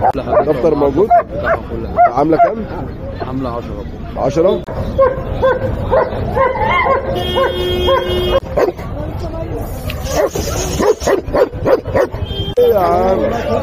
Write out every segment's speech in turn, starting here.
دفتر موجود عامله كام عامله 10 10 يا عم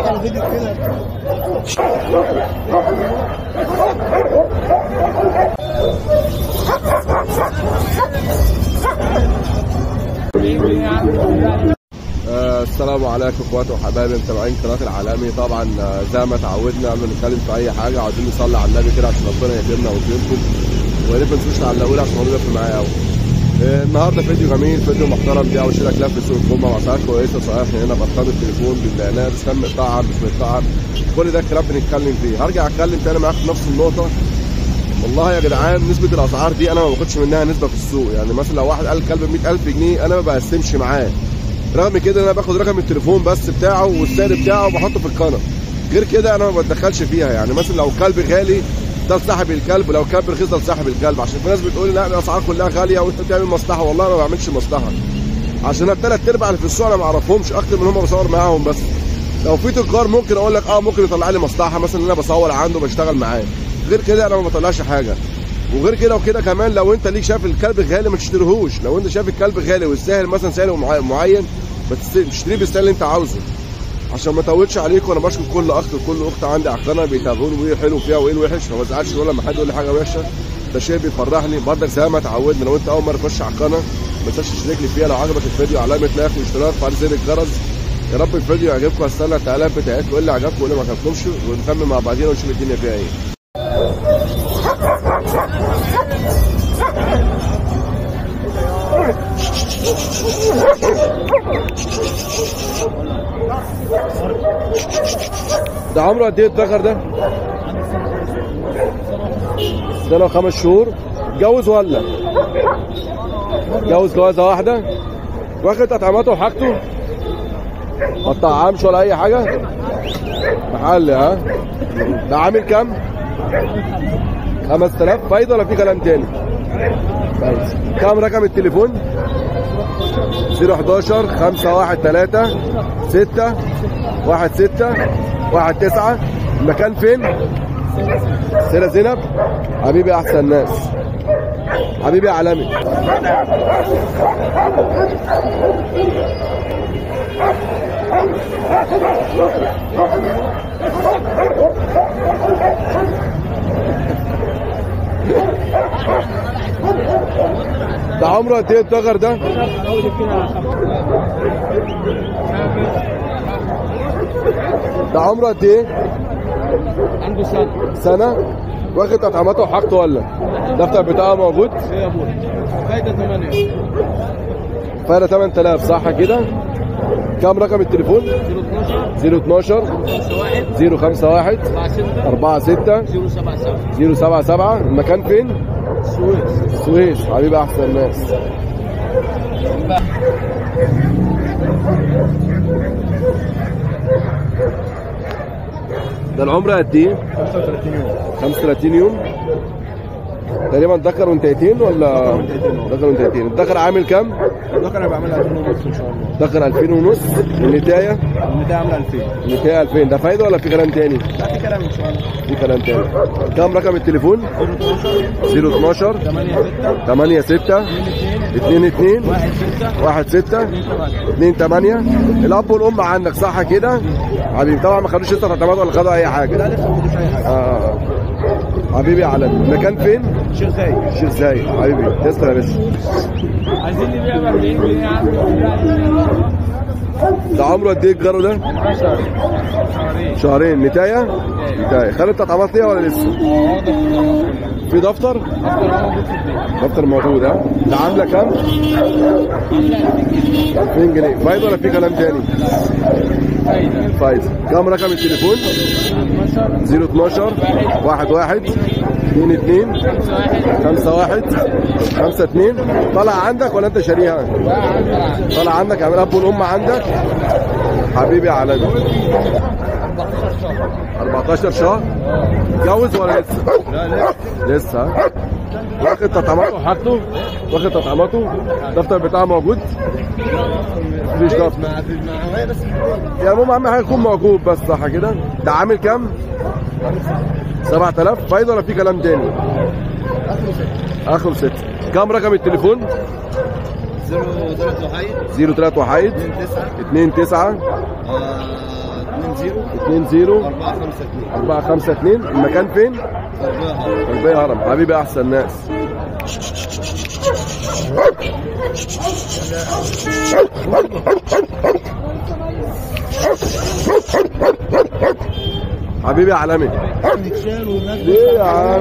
آه، السلام عليكم اخواتي وحبايبي متابعين قناه العالمي طبعا آه، زي ما اتعودنا قبل ما نتكلم في اي حاجه عاوزين نصلي على النبي كده عشان ربنا يكرمنا ويكرمكم ويا ريت ما تنسوش تعلقوا لي عشان الموضوع يفرق معايا قوي آه، النهارده فيديو جميل فيديو محترم دي اول شيء كلاب في سوق الجمعه واسعار كويسه صحيح هنا بارقام التليفون بالاعلانات كم مقطعر مش مقطعر كل ده الكلام بنتكلم فيه هرجع اتكلم تاني معاك في نفس النقطه والله يا جدعان نسبة الأسعار دي أنا ما باخدش منها نسبة في السوق، يعني مثلا لو واحد قال الكلب ب 100000 جنيه أنا ما بقسمش معاه. رغم كده أنا باخد رقم التليفون بس بتاعه والسعر بتاعه وبحطه في القناة. غير كده أنا ما بتدخلش فيها، يعني مثلا لو كلب غالي ده لصاحب الكلب ولو كلب رخيص ده لصاحب الكلب، عشان في ناس بتقول لا الأسعار كلها غالية وأنت بتعمل مصلحة، والله أنا ما بعملش مصلحة. عشان الثلاث أرباع اللي في السوق أنا ما أعرفهمش أكتر من هم بصور معاهم بس. لو في تجار ممكن اقول لك اه ممكن يطلع لي مصلحه مثلا ان انا بصور عنده بشتغل معاه غير كده انا ما بطلعش حاجه وغير كده وكده كمان لو انت ليك شايف الكلب غالي ما تشتريهوش لو انت شايف الكلب غالي والسعر مثلا سعر مع- معين ما تست- تشتريه بالسعر اللي انت عاوزه عشان ما اطولش عليكم وانا بشكر كل اخ وكل اخت عندي على القناه بيتابعوني وايه حلو فيها وايه الوحش ما بزعلش ولا لما حد يقول لي حاجه وحشه ده شيء بيفرحني برضك زي ما اتعودنا لو انت اول مره تخش على القناه ما تنساش تشترك لي فيها لو عجبك الفيديو علامه لايك واشتراك وفعل زر الجرس يا رب الفيديو يعجبكم استنى التعليقات بتاعتكم ايه اللي عجبكم وايه اللي ما عجبكمش ونكمل مع بعضينا ونشوف الدنيا فيها ايه ده عمره قد ايه الذكر ده؟ سنة وخمس شهور اتجوز ولا؟ اتجوز جوازة واحدة؟ واخد أطعمته وحاجته؟ ما طعمش ولا أي حاجة؟ محل ها؟ ده عامل كام؟ 5000 فايدة ولا في كلام تاني؟ كويس كام رقم التليفون؟ 011 513 6 1 6 1 9 المكان فين؟ سيرة زينب حبيبي احسن ناس حبيبي يا عالمي ده عمره قد ايه الدغر ده؟ ده عمره قد ايه؟ عنده سنه سنة واخد أطعمته وحاجته ولا؟ الدفتر بتاعه موجود؟ ايه يا ابويا فايده 8 فانا 8000 صح كده؟ كام رقم التليفون؟ 012 012 01 051 46 46 077 077 المكان فين؟ السويس السويس حبيبي أحسن ناس ده العمر قد ايه؟ 35 يوم 35 يوم تقريبا ذكر وانتهيتين ولا ذكر وانتهيتين الذكر عامل كام؟ الذكر انا بعملها 2000 ونص ان شاء الله ذكر 2000 ونص والنتايه النتايه عامله 2000 النتايه 2000 ده فايده ولا في كلام تاني؟ لا في كلام ان شاء الله في كلام تاني كام رقم التليفون؟ 012 012 8 6 8 6 2 2 1 6 1 6 2 8 الاب والام عندك صح كده؟ حبيبي طبعا ما خدوش لسه تعتمد ولا خدوا اي حاجه لا لسه ما خدوش اي حاجه آه. آه. حبيبي يا علم المكان فين؟ شيخ زايد شيخ زايد حبيبي تسلم يا باشا عايزين نبيع ب 40 جنيه يا عم ده عمره قد ايه الجرو ده؟ شهرين شهرين نتايه؟ نتايه خدت تطعيمات ليها ولا لسه؟ في دفتر؟ دفتر موجود ها؟ ده عامله كام؟ 2000 جنيه فايده ولا في كلام تاني؟ فايده فايده كام رقم التليفون؟ 012 11 2 2 5 1 5 2 طالع عندك ولا انت شاريها؟ طالع عندك يعني الاب والام عندك؟ حبيبي يا عالمي 14 شهر اتجوز ولا لسه؟ لا لسه لسه ها؟ واخد تطعيماته وحاجته واخد تطعيماته الدفتر بتاعه موجود مفيش دفتر مع مع بس يعني المهم اهم حاجه يكون موجود بس صح كده ده عامل كام 7000 فايده ولا في كلام تاني اخره 6 كام رقم التليفون 0 3 وحيد 03 وحيد 9 2 9 2 0 2 0 4 5 2 4 5 2 المكان فين؟ 4 قلبية هرم حبيبي احسن ناس حبيبي يا عالمي ليه يا عم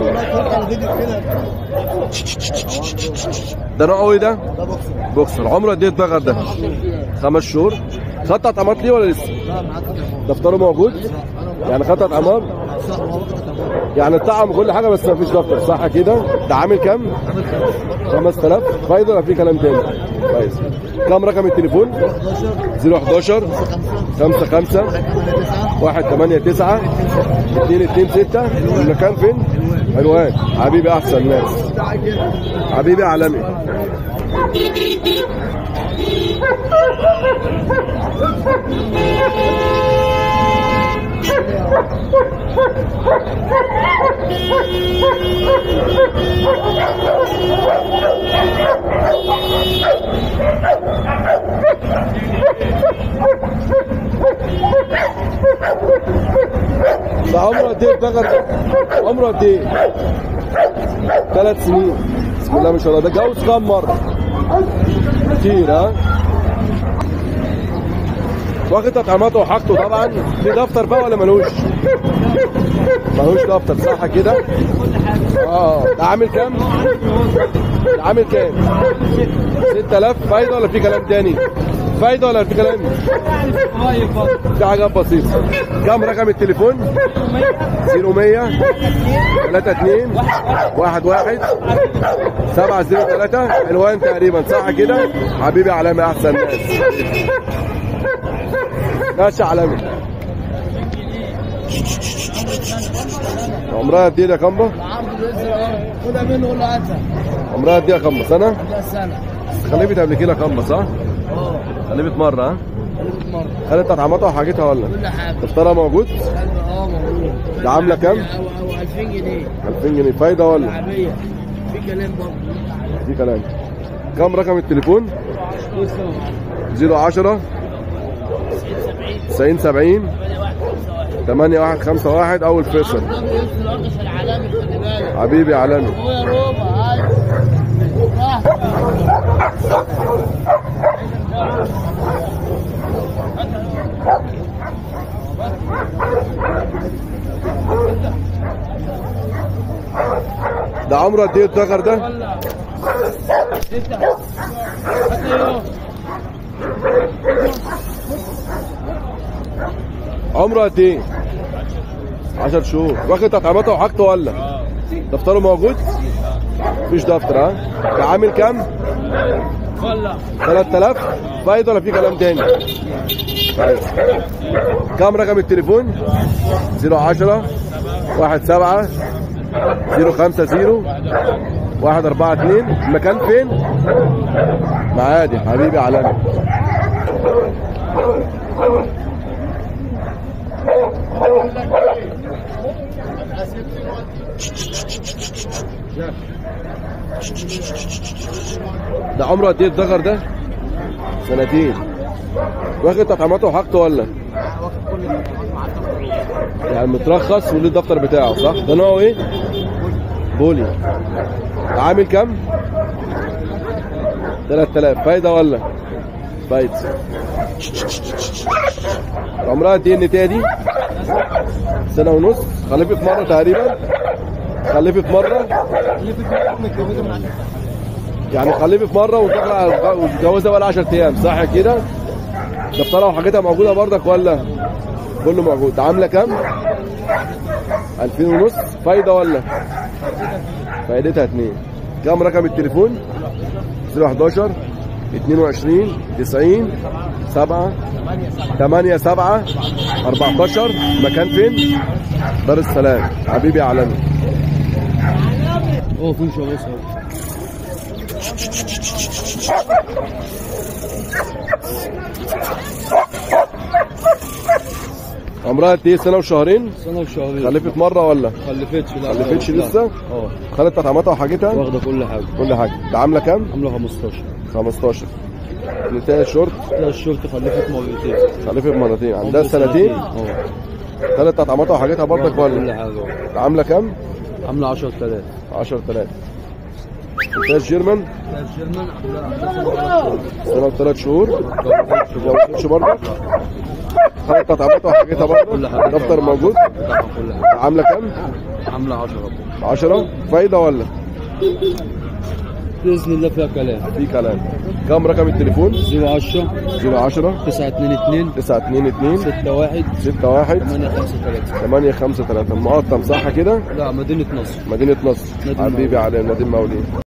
ده نوعه ايه ده؟ بوكسر عمره قد ايه اتبغر ده؟ خمس شهور خدت اطعمات ليه ولا لسه؟ دفتره موجود؟ يعني خدت اطعمات؟ يعني الطعم كل حاجه بس ما فيش دفتر صح كده؟ ده عامل كام؟ 5000 فايده ولا في كلام تاني؟ كويس كام رقم التليفون؟ 011 55 189 226 المكان فين؟ حلوان حبيبي احسن ناس حبيبي عالمي ده عمره قد ايه البقر ده؟ عمره قد ايه؟ ثلاث سنين بسم الله ما شاء الله ده جوز كام مرة؟ كتير ها؟ واخد تطعيماته وحاجته طبعا في دفتر بقى ولا ملوش؟ ملوش دفتر صح كده؟ اه ده عامل كام؟ ده عامل كام؟ 6000 فايدة ولا في كلام تاني؟ فايدة ولا في كلام؟ في حاجات بسيطة كم رقم التليفون؟ 0100 32 11 703 الوان تقريبا صح كده؟ حبيبي علامي احسن ناس ماشي يا علامي عمرها قد ايه يا كامبا؟ العرض بيسرق خدها منه قول له هاتها عمرها قد ايه يا كامبا؟ سنة؟ ده سنة خليبت قبل كده كامبا صح؟ اه خليبت مرة ها؟ ثالث مرة خدت تطعيماتها وحاجتها ولا؟ كل حاجة دفترها موجود؟ اه موجود ده عاملة كام؟ او او 2000 جنيه 2000 جنيه فايدة ولا؟ شعبية في كلام برضه في كلام كم رقم التليفون؟ بص اهو 010 90 70 8151 اول فيصل ده بيوصل الارض في العالمي خلي بالك حبيبي يا عالمي هو يا روبا هاي راح ده عمره قد ايه الدغر ده؟ ولا ستة هات ايوه عمره قد ايه؟ 10 شهور واخد تطعيماته وحاجته ولا؟ دفتره موجود؟ مفيش دفتر ها؟ ده عامل كام؟ ولا 3000 فايده ولا في كلام تاني؟ كويس كام رقم التليفون؟ 010 17 050 142 المكان فين؟ معادي حبيبي عالمي ده عمره قد ايه الدغر ده؟ سنتين واخد تطعيماته وحاجته ولا؟ يعني مترخص وليه الدفتر بتاعه صح؟ ده نوعه ايه؟ بولي عامل كام؟ 3000 فايدة ولا؟ فايدة عمرها قد ايه النتاية دي؟ سنة ونص خلفت مرة تقريبا خلفت مرة يعني خلفت مرة وتطلع وتتجوزها بقى 10 ايام صح كده؟ دفترها وحاجتها موجودة برضك ولا؟ كله موجود عاملة كام؟ 2000 ونص فايدة ولا؟ فايدتها اتنين كام رقم التليفون؟ 011 22 90 7 8 7 14 مكان فين؟ دار السلام حبيبي يا عالمي هو في شباب اهو عمرها قد ايه سنه وشهرين سنه وشهرين خلفت مره ولا خلفتش لا خلفتش لا. لسه اه خدت تطعيماتها وحاجتها واخده كل حاجه كل حاجه ده عامله كام عامله 15 15 نتاية شورت كده الشرطه خلفت مرتين خلفت مرتين عندها سنتين اه خدت تطعيماتها وحاجتها برضك واخدة كل ولا حاجه اه. ده عامله كام عامله 10000 10000 نتاية جيرمان الجيرمان عامله سنه وثلاث شهور ما جوزتش برضك خدت تطعيماتها وحاجتها كل برضك حاجه دفتر موجود طبعا كل حاجه عامله كام عامله 10 10 فايده ولا باذن الله فيها كلام في كلام كام رقم التليفون 010 010 922 922 61 61 853 853 مقطم صح كده لا مدينه نصر مدينة نصر نادي حبيبي على نادي المولين